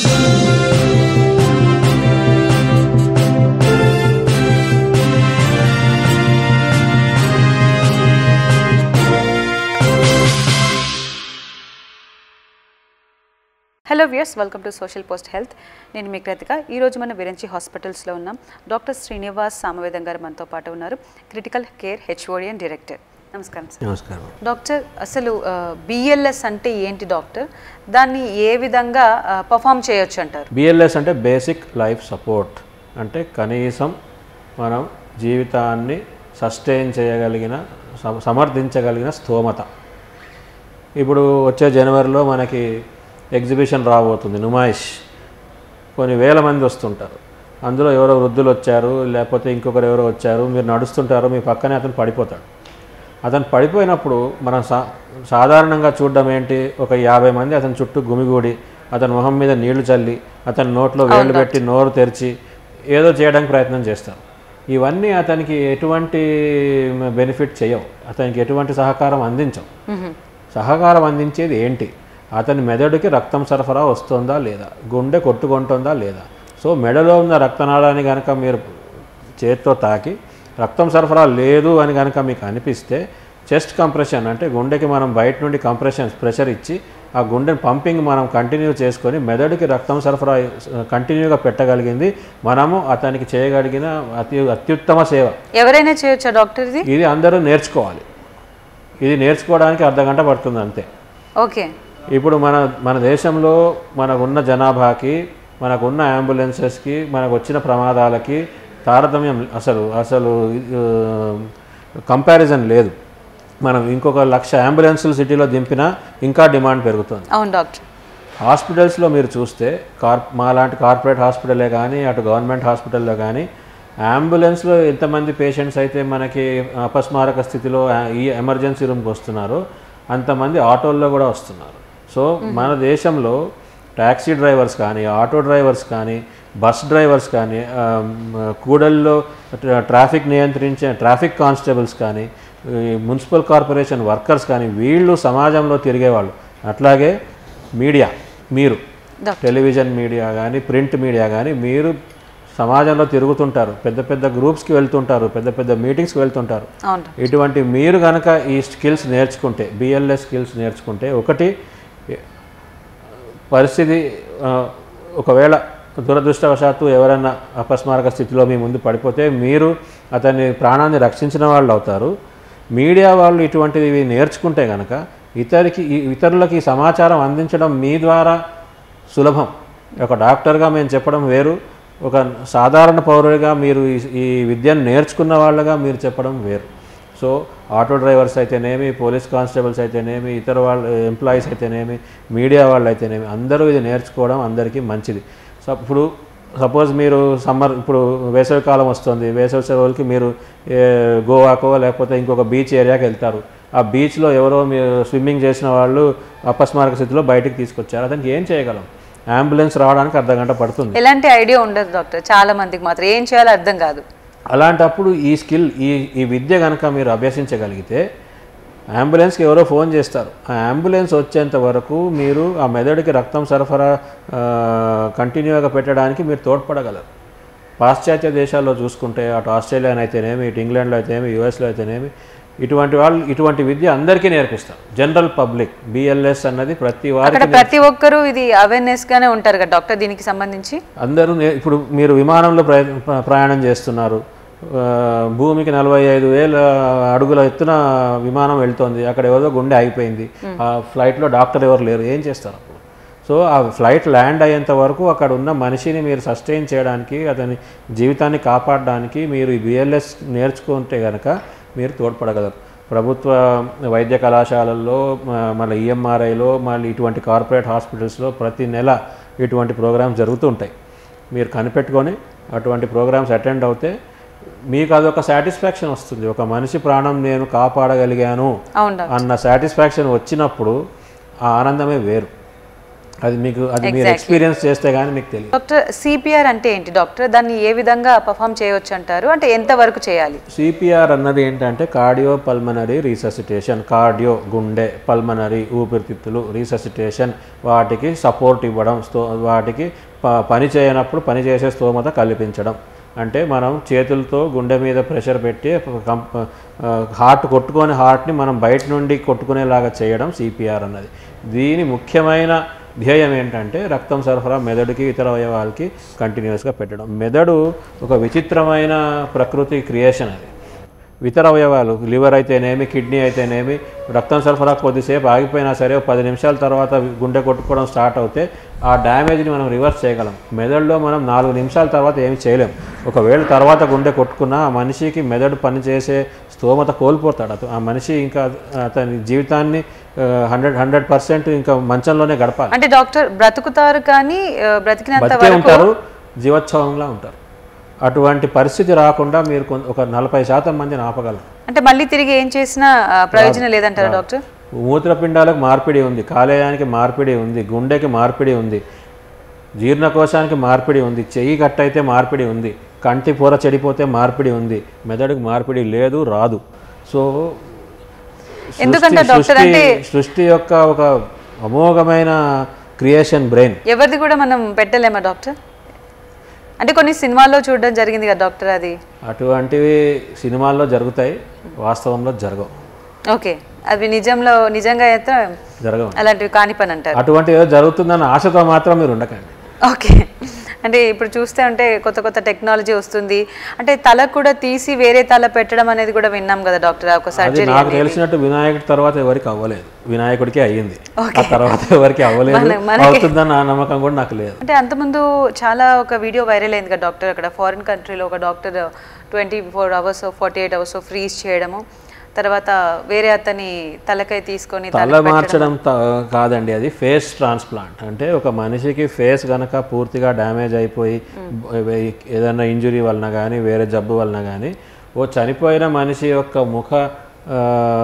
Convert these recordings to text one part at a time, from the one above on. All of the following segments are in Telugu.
hello viewers welcome to social post health నేను మీ కృతిక ఈరోజు మన విరంచి హాస్పిటల్స్లో ఉన్నాం డాక్టర్ శ్రీనివాస్ సామవేదం గారు మనతో పాటు ఉన్నారు critical care HOD and director నమస్కారం సార్ నమస్కారం డాక్టర్ అసలు బిఎల్ఎస్ అంటే ఏంటి డాక్టర్ దాన్ని ఏ విధంగా పర్ఫామ్ చేయొచ్చు అంటారు బిఎల్ఎస్ అంటే బేసిక్ లైఫ్ సపోర్ట్ అంటే కనీసం మనం జీవితాన్ని సస్టైన్ చేయగలిగిన సమ- సమర్థించగలిగిన స్తోమత ఇప్పుడు వచ్చే జనవరిలో మనకి ఎగ్జిబిషన్ రాబోతుంది నుమాయిష్ కొన్ని వేల మంది వస్తుంటారు అందులో ఎవరో వృద్ధులు వచ్చారు లేకపోతే ఇంకొకరు ఎవరో వచ్చారు మీరు నడుస్తుంటారు మీ పక్కనే అతను పడిపోతాడు అతను పడిపోయినప్పుడు మనం సా సాధారణంగా చూడడం ఏంటి ఒక యాభై మంది అతని చుట్టూ గుమిగూడి అతని మొహం మీద నీళ్లు చల్లి అతని నోట్లో వేళ్ళు పెట్టి నోరు తెరిచి ఏదో చేయడానికి ప్రయత్నం చేస్తారు ఇవన్నీ అతనికి ఎటువంటి బెనిఫిట్ చేయవు అతనికి ఎటువంటి సహకారం అందించవు సహకారం అందించేది ఏంటి అతని మెదడుకి రక్తం సరఫరా వస్తుందా లేదా గుండె కొట్టుకుంటుందా లేదా సో మెడలో ఉన్న రక్తనాళాన్ని కనుక మీరు చేత్తో తాకి రక్తం సరఫరా లేదు అని కనుక మీకు అనిపిస్తే చెస్ట్ కంప్రెషన్ అంటే గుండెకి మనం బయట నుండి కంప్రెషన్ ప్రెషర్ ఇచ్చి ఆ గుండెని పంపింగ్ మనం కంటిన్యూ చేసుకొని మెదడుకి రక్తం సరఫరా కంటిన్యూగా పెట్టగలిగింది మనము అతనికి చేయగలిగిన అతి అత్యుత్తమ సేవ ఎవరైనా చేయొచ్చా డాక్టర్ ఇది ఇది అందరూ నేర్చుకోవాలి ఇది నేర్చుకోవడానికి అర్ధ గంట పడుతుంది అంతే ఓకే ఇప్పుడు మన మన దేశంలో మనకున్న జనాభాకి మనకున్న అంబులెన్సెస్కి మనకు వచ్చిన ప్రమాదాలకి తారతమ్యం అసలు అసలు కంపారిజన్ లేదు మనం ఇంకొక లక్ష అంబులెన్సులు సిటీలో దింపినా ఇంకా డిమాండ్ పెరుగుతుంది అవును డాక్టర్ హాస్పిటల్స్లో మీరు చూస్తే కార్ మా లాంటి కార్పొరేట్ హాస్పిటలే కానీ అటు గవర్నమెంట్ హాస్పిటల్లో కానీ అంబులెన్స్లో ఎంతమంది పేషెంట్స్ అయితే మనకి అపస్మారక స్థితిలో ఆ- ఈ ఎమర్జెన్సీ రూమ్కి వస్తున్నారో అంతమంది ఆటోల్లో కూడా వస్తున్నారు సో మన దేశంలో ట్యాక్సీ డ్రైవర్స్ కానీ ఆటో డ్రైవర్స్ కానీ బస్ డ్రైవర్స్ కానీ ఆ, మ, కూడల్లో ట్రా- ట్రాఫిక్ నియంత్రించే ట్రాఫిక్ కానిస్టేబుల్స్ కానీ ఈ మున్సిపల్ కార్పొరేషన్ వర్కర్స్ కానీ వీళ్ళు సమాజంలో తిరిగేవాళ్ళు అట్లాగే మీడియా మీరు టెలివిజన్ మీడియా కానీ ప్రింట్ మీడియా కానీ మీరు సమాజంలో తిరుగుతుంటారు పెద్ద పెద్ద గ్రూప్స్కి వెళ్తుంటారు పెద్ద పెద్ద మీటింగ్స్కి వెళ్తుంటారు అవును ఇటువంటి మీరు కనుక ఈ స్కిల్స్ నేర్చుకుంటే బిఎల్ఎస్ స్కిల్స్ నేర్చుకుంటే ఒకటి పరిస్థితి ఆ, ఒకవేళ దురదృష్టవశాత్తు ఎవరైనా అపస్మారక స్థితిలో మీ ముందు పడిపోతే మీరు అతని ప్రాణాన్ని రక్షించిన వాళ్ళు అవుతారు మీడియా వాళ్ళు ఇటువంటివి నేర్చుకుంటే కనుక ఇతరికి ఈ- ఇతరులకి ఈ సమాచారం అందించడం మీ ద్వారా సులభం ఒక డాక్టర్గా మేము చెప్పడం వేరు ఒక సాధారణ పౌరుడిగా మీరు ఈ- ఈ విద్యను నేర్చుకున్న వాళ్ళగా మీరు చెప్పడం వేరు సో ఆటో డ్రైవర్స్ అయితేనేమి పోలీస్ కానిస్టేబుల్స్ అయితేనేమి ఇతర వాళ్ళ ఎంప్లాయీస్ అయితేనేమి మీడియా వాళ్ళు అయితేనేమి అందరూ ఇది నేర్చుకోవడం అందరికీ మంచిది సో ఇప్పుడు సపోజ్ మీరు సమ్మర్ ఇప్పుడు వేసవి కాలం వస్తుంది వేసవి సెలవులకి మీరు ఏ, గోవాకో లేకపోతే ఇంకొక బీచ్ ఏరియాకి వెళ్తారు ఆ బీచ్లో ఎవరో మీరు స్విమ్మింగ్ చేసిన వాళ్ళు అపస్మారక స్థితిలో బయటికి తీసుకొచ్చారు అతనికి ఏం చేయగలం అంబులెన్స్ రావడానికి అర్ధ గంట పడుతుంది ఎలాంటి ఐడియా ఉండదు డాక్టర్ చాలా మందికి మాత్రం ఏం చేయాలో అర్థం కాదు అలాంటప్పుడు ఈ స్కిల్ ఈ ఈ విద్య కనుక మీరు అభ్యసించగలిగితే అంబులెన్స్కి ఎవరో ఫోన్ చేస్తారు ఆ అంబులెన్స్ వచ్చేంత వరకు మీరు ఆ మెదడుకి రక్తం సరఫరా ఆ, కంటిన్యూగా పెట్టడానికి మీరు తోడ్పడగలరు పాశ్చాత్య దేశాల్లో చూసుకుంటే అటు ఆస్ట్రేలియాలో అయితేనేమి ఇటు ఇంగ్లాండ్లో అయితేనేమి యూఎస్లో అయితేనేమి ఇటువంటి వాళ్ళు ఇటువంటి విద్య అందరికీ నేర్పిస్తారు జనరల్ పబ్లిక్ బిఎల్ఎస్ అన్నది ప్రతి వారికి అక్కడ ప్రతి ఒక్కరూ ఇది అవేర్నెస్ గానే ఉంటారు కదా డాక్టర్ దీనికి సంబంధించి అందరూ నే- ఇప్పుడు మీరు విమానంలో ప్రయ ప్ర- ప్రయాణం చేస్తున్నారు ఆ, భూమికి నలభై ఐదు వేల అడుగుల ఎత్తున విమానం వెళ్తోంది అక్కడ ఎవరో గుండె ఆగిపోయింది ఆ ఫ్లైట్లో డాక్టర్ ఎవరు లేరు ఏం చేస్తారు అప్పుడు సో ఆ ఫ్లైట్ ల్యాండ్ అయ్యేంత వరకు అక్కడ ఉన్న మనిషిని మీరు సస్టైన్ చేయడానికి అతని జీవితాన్ని కాపాడడానికి మీరు ఈ బిఎల్ఎస్ నేర్చుకుంటే కనుక మీరు తోడ్పడగలరు ప్రభుత్వ వైద్య కళాశాలల్లో మ- మళ్ళీ ఈఎంఆర్ఐలో మళ్ళీ ఇటువంటి కార్పొరేట్ హాస్పిటల్స్లో ప్రతి నెల ఇటువంటి ప్రోగ్రామ్స్ జరుగుతూ ఉంటాయి మీరు కనిపెట్టుకొని అటువంటి ప్రోగ్రామ్స్ అటెండ్ అవుతే మీకు అదొక సాటిస్ఫాక్షన్ వస్తుంది ఒక మనిషి ప్రాణం నేను కాపాడగలిగాను అవును డాక్టర్ అన్న సాటిస్ఫాక్షన్ వచ్చినప్పుడు ఆ ఆనందమే వేరు అది మీకు అది మీరు ఎక్స్పీరియన్స్ చేస్తే కానీ మీకు తెలియదు డాక్టర్ సిపిఆర్ అంటే ఏంటి డాక్టర్ దాన్ని ఏ విధంగా పర్ఫామ్ చేయవచ్చు అంటారు అంటే ఎంత వరకు చేయాలి సిపిఆర్ అన్నది ఏంటంటే కార్డియో పల్మనరీ రీససిటేషన్ కార్డియో గుండె పల్మనరీ ఊపిరితిత్తులు రీససిటేషన్ వాటికి సపోర్ట్ ఇవ్వడం sto- వాటికి ప- పని చేయనప్పుడు పని చేసే స్తోమత కల్పించడం అంటే మనం చేతులతో గుండె మీద ప్రెషర్ పెట్టి కం- ఆ, హార్ట్ కొట్టుకొని హార్ట్ని మనం బయట నుండి కొట్టుకునేలాగా చేయడం సిపిఆర్ అన్నది దీని ముఖ్యమైన ధ్యేయం ఏంటంటే రక్తం సరఫరా మెదడుకి ఇతర అవయవాలకి కంటిన్యూస్గా పెట్టడం మెదడు ఒక విచిత్రమైన ప్రకృతి క్రియేషన్ అది ఇతర అవయవాలు లివర్ అయితేనేమి కిడ్నీ అయితేనేమి రక్తం సరఫరా కొద్దిసేపు ఆగిపోయినా సరే ఒక పది నిమిషాల తర్వాత గుండె కొట్టుకోవడం స్టార్ట్ అవుతే ఆ డ్యామేజ్ని మనం రివర్స్ చేయగలం మెదడులో మనం నాలుగు నిమిషాల తర్వాత ఏమి చేయలేం ఒకవేళ తర్వాత గుండె కొట్టుకున్నా ఆ మనిషికి మెదడు పనిచేసే స్తోమత కోల్పోతాడు అతను ఆ మనిషి ఇంకా అతని జీవితాన్ని హండ్రెడ్ హండ్రెడ్ పర్సెంట్ ఇంకా మంచంలోనే గడపాలి అంటే డాక్టర్ బ్రతుకుతారు కానీ ఆ, బ్రతికినంత బతికే వరకు ఉంటారు జీవోత్సవంలా ఉంటారు అటువంటి పరిస్థితి రాకుండా మీరు కొన్- ఒక నలభై శాతం మందిని ఆపగలరు అంటే మళ్ళీ తిరిగి ఏం చేసినా ఆ, ప్రయోజనం లేదంటారా డాక్టర్ మూత్రపిండాలకు మార్పిడి ఉంది కాలేయానికి మార్పిడి ఉంది గుండెకి మార్పిడి ఉంది జీర్ణకోశానికి మార్పిడి ఉంది చెయ్యి కట్టయితే మార్పిడి ఉంది కంటి పొర చెడిపోతే మార్పిడి ఉంది మెదడుకు మార్పిడి లేదు రాదు సో ఎందుకంటే సృష్టి- డాక్టర్ సృష్టి- అంటే- సృష్టి యొక్క ఒక అమోఘమైన క్రియేషన్ బ్రెయిన్ ఎవరిది కూడా మనం పెట్టలేమా డాక్టర్ అంటే కొన్ని సినిమాల్లో చూడడం జరిగింది కదా డాక్టర్ అది అటువంటివి సినిమాల్లో జరుగుతాయి వాస్తవంలో జరగవు ఓకే అవి నిజంలో నిజంగా అయితే జరగవు అలాంటివి కాని పని అంటారు అటువంటి ఏదో జరుగుతుందన్న ఆశతో మాత్రం మీరు ఉండకండి ఓకే అంటే ఇప్పుడు చూస్తే అంటే కొత్త కొత్త టెక్నాలజీ వస్తుంది అంటే తల కూడా తీసి వేరే తల పెట్టడం అనేది కూడా విన్నాం కదా డాక్టర్ ఒక అది సర్జరీ నాకు తెలిసినట్టు వినాయకుడి తర్వాత ఎవరికి అవ్వలేదు వినాయకుడికి అయ్యింది ఆ తర్వాత ఎవరికి అవ్వలేదు అవుతుందన్న ఆ నమ్మకం కూడా నాకు లేదు అంటే అంతకుముందు చాలా ఒక వీడియో వైరల్ అయింది కదా డాక్టర్ అక్కడ ఫారిన్ కంట్రీలో ఒక doctor twenty four hours forty eight hours freeze చేయడము తర్వాత వేరే అతని తలకై తీసుకొని తల మార్చడం త- కాదండి అది ఫేస్ ట్రాన్స్ప్లాంట్ అంటే ఒక మనిషికి ఫేస్ గనక పూర్తిగా డ్యామేజ్ అయిపోయి బ- ఏదైనా ఇంజురీ వలన కానీ వేరే జబ్బు వలన కానీ ఓ చనిపోయిన మనిషి యొక్క ముఖ ఆ,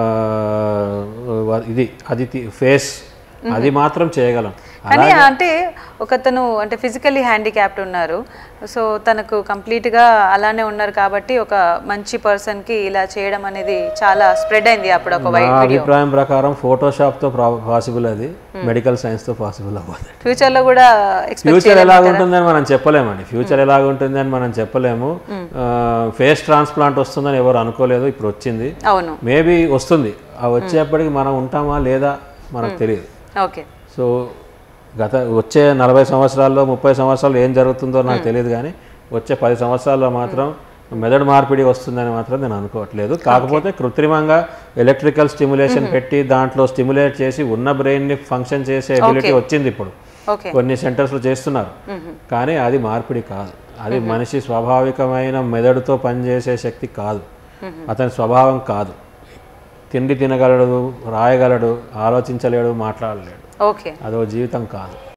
వ- ఇది అది ఫేస్ అది మాత్రం చేయగలం కానీ అంటే ఒకతను అంటే ఫిజికల్లీ హ్యాండిక్యాప్డ్ ఉన్నారు సో తనకు కంప్లీట్గా అలానే ఉన్నారు కాబట్టి ఒక మంచి పర్సన్కి ఇలా చేయడం అనేది చాలా స్ప్రెడ్ అయింది అప్పుడు ఒక నా వైట్ వీడియో అభిప్రాయం ప్రకారం ఫోటోషాప్తో పాసిబుల్ అది మెడికల్ సైన్స్తో పాసిబుల్ అవ్వదు ఫ్యూచర్లో కూడా ఎక్స్పెక్ట్ ఫ్యూచర్ ఎలా ఉంటుందని మనం చెప్పలేమండి ఫ్యూచర్ ఎలా ఉంటుందని మనం చెప్పలేము ఫేస్ ట్రాన్స్ప్లాంట్ వస్తుందని ఎవరు అనుకోలేదు ఇప్పుడు వచ్చింది అవును మేబీ వస్తుంది ఆ వచ్చేప్పటికి మనం ఉంటామా లేదా మనకు తెలియదు ఓకే సో గత వచ్చే నలభై సంవత్సరాల్లో ముప్పై సంవత్సరాలు ఏం జరుగుతుందో నాకు తెలియదు కానీ వచ్చే పది సంవత్సరాల్లో మాత్రం మెదడు మార్పిడి వస్తుందని మాత్రం నేను అనుకోవట్లేదు కాకపోతే కృత్రిమంగా ఎలక్ట్రికల్ స్టిమ్యులేషన్ పెట్టి దాంట్లో స్టిమ్యులేట్ చేసి ఉన్న బ్రెయిన్ని ఫంక్షన్ చేసే ఎబిలిటీ వచ్చింది ఇప్పుడు ఓకే కొన్ని సెంటర్స్లో చేస్తున్నారు కానీ అది మార్పిడి కాదు అది మనిషి స్వాభావికమైన మెదడుతో పనిచేసే శక్తి కాదు అతని స్వభావం కాదు తిండి తినగలడు రాయగలడు ఆలోచించలేడు మాట్లాడలేడు ఓకే అదో జీవితం కాదు